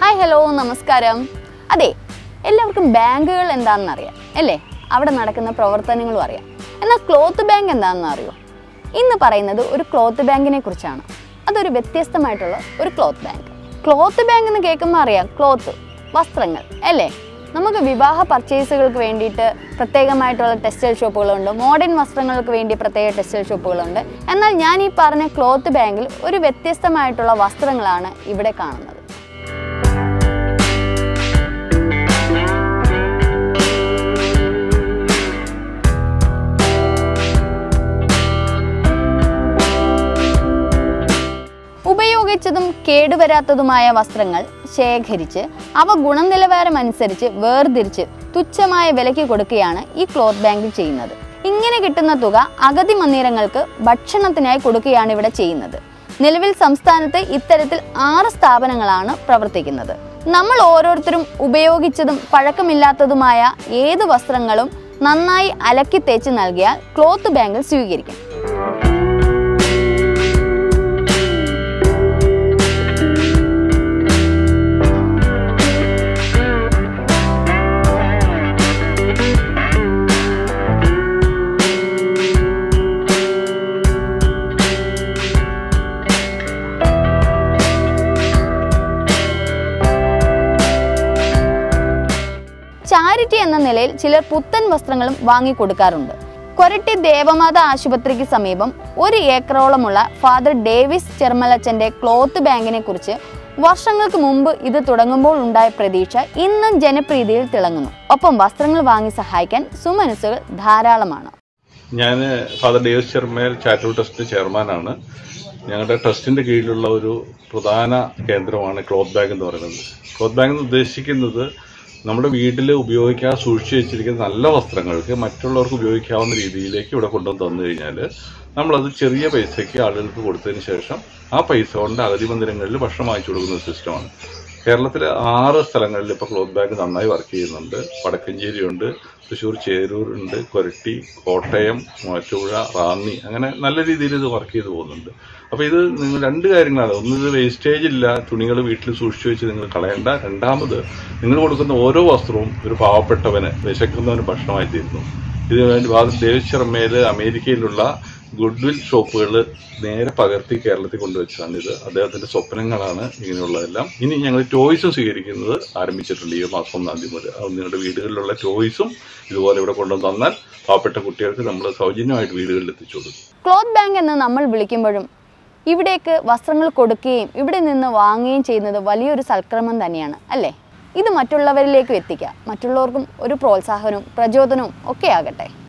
hi hello നമസ്കാരം അതെ എല്ലാവർക്കും ബാങ്കുകൾ എന്താണെന്ന് അറിയാം അല്ലേ അവിടെ നടക്കുന്ന പ്രവർത്തനങ്ങളും അറിയാം എന്നാൽ ക്ലോത്ത് ബാങ്ക് എന്താണെന്ന് അറിയോ ഇന്ന് പറയുന്നത് ഒരു ക്ലോത്ത് ബാങ്കിനെ കുറിച്ചാണ് അതൊരു വ്യത്യസ്തമായിട്ടുള്ള ഒരു ക്ലോത്ത് ബാങ്ക് ക്ലോത്ത് ബാങ്ക് എന്ന് കേൾക്കുമ്പോൾ അറിയാം ക്ലോത്ത് വസ്ത്രങ്ങൾ അല്ലേ നമുക്ക് വിവാഹ പർച്ചേസുകൾക്ക് വേണ്ടിയിട്ട് പ്രത്യേകമായിട്ടുള്ള ടെക്സ്റ്റൈൽ ഷോപ്പുകളുണ്ട് മോഡേൺ വസ്ത്രങ്ങൾക്ക് വേണ്ടി പ്രത്യേക ടെക്സ്റ്റൈൽ ഷോപ്പുകളുണ്ട് എന്നാൽ ഞാൻ ഈ പറഞ്ഞ ക്ലോത്ത് ബാങ്കിൽ ഒരു വ്യത്യസ്തമായിട്ടുള്ള വസ്ത്രങ്ങളാണ് ഇവിടെ കാണുന്നത് ഉപയോഗിച്ചതും കേടുവരാത്തതുമായ വസ്ത്രങ്ങൾ ശേഖരിച്ച് അവ ഗുണനിലവാരം അനുസരിച്ച് വേർതിരിച്ച് തുച്ഛമായ വിലയ്ക്ക് കൊടുക്കുകയാണ് ഈ ക്ലോത്ത് ബാങ്കിൽ ചെയ്യുന്നത് ഇങ്ങനെ കിട്ടുന്ന തുക അഗതി മന്ദിരങ്ങൾക്ക് ഭക്ഷണത്തിനായി കൊടുക്കുകയാണ് ഇവിടെ ചെയ്യുന്നത് നിലവിൽ സംസ്ഥാനത്ത് ഇത്തരത്തിൽ ആറ് സ്ഥാപനങ്ങളാണ് പ്രവർത്തിക്കുന്നത് നമ്മൾ ഓരോരുത്തരും ഉപയോഗിച്ചതും പഴക്കമില്ലാത്തതുമായ ഏത് വസ്ത്രങ്ങളും നന്നായി അലക്കി തേച്ച് നൽകിയാൽ ക്ലോത്ത് ബാങ്കിൽ സ്വീകരിക്കും ചാരിറ്റി എന്ന നിലയിൽ ചിലർ പുത്തൻ വസ്ത്രങ്ങളും വാങ്ങിക്കൊടുക്കാറുണ്ട് കൊരട്ടി ദേവമാത ആശുപത്രിക്ക് സമീപം ഒരു ഏക്കറോളമുള്ള ഫാദർ ഡേവിസ് ചെർമലച്ചന്റെ ക്ലോത്ത് ബാങ്കിനെ കുറിച്ച് വർഷങ്ങൾക്ക് മുമ്പ് ഇത് തുടങ്ങുമ്പോൾ ഉണ്ടായ പ്രതീക്ഷ ഇന്നും ജനപ്രീതിയിൽ തിളങ്ങുന്നു ഒപ്പം വസ്ത്രങ്ങൾ വാങ്ങി സഹായിക്കാൻ സുമനസ്സുകൾ ധാരാളമാണ് ഞാൻ Father Davis Chermel charitable trust ചെയർമാനാണ് ഞങ്ങളുടെ ട്രസ്റ്റിന്റെ കീഴിലുള്ള ഒരു പ്രധാന കേന്ദ്രമാണ് ക്ലോത്ത് ബാഗ് എന്ന് പറയുന്നത് ക്ലോത്ത് ബാഗ് എന്ന് ഉദ്ദേശിക്കുന്നത് നമ്മുടെ വീട്ടിൽ ഉപയോഗിക്കാൻ സൂക്ഷിച്ചു വെച്ചിരിക്കുന്ന നല്ല വസ്ത്രങ്ങൾക്ക് മറ്റുള്ളവർക്ക് ഉപയോഗിക്കാവുന്ന രീതിയിലേക്ക് ഇവിടെ കൊണ്ടുവന്ന് തന്നു കഴിഞ്ഞാൽ നമ്മളത് ചെറിയ പൈസയ്ക്ക് ആളുകൾക്ക് കൊടുത്തതിന് ശേഷം ആ പൈസ കൊണ്ട് അഗതി മന്ദിരങ്ങളിൽ ഭക്ഷണം വാങ്ങിച്ചു കൊടുക്കുന്ന ഒരു സിസ്റ്റമാണ് കേരളത്തിലെ ആറ് സ്ഥലങ്ങളിൽ ഇപ്പോൾ ക്ലോത്ത് ബാങ്ക് നന്നായി വർക്ക് ചെയ്യുന്നുണ്ട് വടക്കഞ്ചേരി ഉണ്ട് തൃശ്ശൂർ ചേരൂർ ഉണ്ട് കൊരട്ടി കോട്ടയം മൂവാറ്റുപുഴ റാന്നി അങ്ങനെ നല്ല രീതിയിൽ ഇത് വർക്ക് ചെയ്ത് പോകുന്നുണ്ട് അപ്പോൾ ഇത് നിങ്ങൾ രണ്ട് കാര്യങ്ങളാണ് ഒന്ന് ഇത് വേസ്റ്റേജ് ഇല്ല തുണികൾ വീട്ടിൽ സൂക്ഷിച്ചു വെച്ച് നിങ്ങൾ കളയണ്ട രണ്ടാമത് നിങ്ങൾ കൊടുക്കുന്ന ഓരോ വസ്ത്രവും ഒരു പാവപ്പെട്ടവന് വിശക്കുന്നവന് ഭക്ഷണമായി തീരുന്നു ഇത് വേണ്ടി ദേവിസ് ശർമ്മയിൽ അമേരിക്കയിലുള്ള ഗുഡ്വിൽ ഷോപ്പുകൾ നേരെ പകർത്തി കേരളത്തിൽ കൊണ്ടുവച്ചതാണ് ഇത് അദ്ദേഹത്തിന്റെ സ്വപ്നങ്ങളാണ് ഇങ്ങനെയുള്ളതെല്ലാം ഇനി ഞങ്ങൾ ടോയ്സും സ്വീകരിക്കുന്നത് ആരംഭിച്ചിട്ടുണ്ട് ഈ മാസം ഒന്നാം തീയതി മുതൽ അത് നിങ്ങളുടെ വീടുകളിലുള്ള ടോയ്സും ഇതുപോലെ ഇവിടെ കൊണ്ടുവന്ന് തന്നാൽ പാവപ്പെട്ട കുട്ടികൾക്ക് നമ്മൾ സൗജന്യമായിട്ട് വീടുകളിൽ എത്തിച്ചു കൊടുക്കും ക്ലോത്ത് ബാങ്ക് എന്ന് നമ്മൾ വിളിക്കുമ്പോഴും ഇവിടേക്ക് വസ്ത്രങ്ങൾ കൊടുക്കുകയും ഇവിടെ നിന്ന് വാങ്ങുകയും ചെയ്യുന്നത് വലിയൊരു സൽക്രമം തന്നെയാണ് അല്ലേ ഇത് മറ്റുള്ളവരിലേക്കും എത്തിക്കുക മറ്റുള്ളവർക്കും ഒരു പ്രോത്സാഹനവും പ്രചോദനവും ഒക്കെ ആകട്ടെ